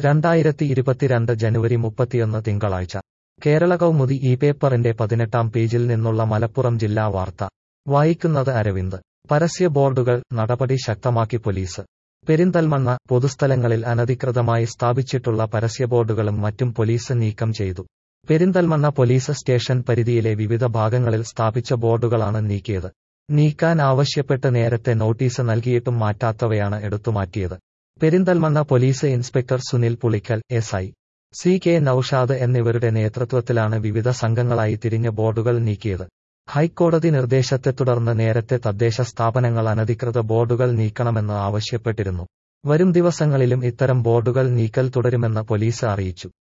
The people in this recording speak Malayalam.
രണ്ടായിരത്തി ഇരുപത്തിരണ്ട് ജനുവരി മുപ്പത്തിയൊന്ന് തിങ്കളാഴ്ച കേരള കൗമുദി ഈ പേപ്പറിന്റെ പതിനെട്ടാം പേജിൽ നിന്നുള്ള മലപ്പുറം ജില്ലാ വാർത്ത വായിക്കുന്നത് അരവിന്ദ് പരസ്യ ബോർഡുകൾ നടപടി ശക്തമാക്കി പോലീസ് പെരിന്തൽമണ്ണ പൊതുസ്ഥലങ്ങളിൽ അനധികൃതമായി സ്ഥാപിച്ചിട്ടുള്ള പരസ്യ ബോർഡുകളും മറ്റും പോലീസ് നീക്കം ചെയ്തു പെരിന്തൽമണ്ണ പോലീസ് സ്റ്റേഷൻ പരിധിയിലെ വിവിധ ഭാഗങ്ങളിൽ സ്ഥാപിച്ച ബോർഡുകളാണ് നീക്കിയത് നീക്കാൻ ആവശ്യപ്പെട്ട് നേരത്തെ നോട്ടീസ് നൽകിയിട്ടും മാറ്റാത്തവയാണ് എടുത്തുമാറ്റിയത് Perinthalmanna police inspector Sunil Pulikkal S I C K Noushad എന്നിവരുടെ നേതൃത്വത്തിലാണ് വിവിധ സംഘങ്ങളായി തിരിഞ്ഞ ബോർഡുകൾ നീക്കിയത് ഹൈക്കോടതി നിർദ്ദേശത്തെ തുടർന്ന് നേരത്തെ തദ്ദേശ സ്ഥാപനങ്ങൾ അനധികൃത ബോർഡുകൾ നീക്കണമെന്ന് ആവശ്യപ്പെട്ടിരുന്നു വരും ദിവസങ്ങളിലും ഇത്തരം ബോർഡുകൾ നീക്കൽ തുടരുമെന്ന് പോലീസ് അറിയിച്ചു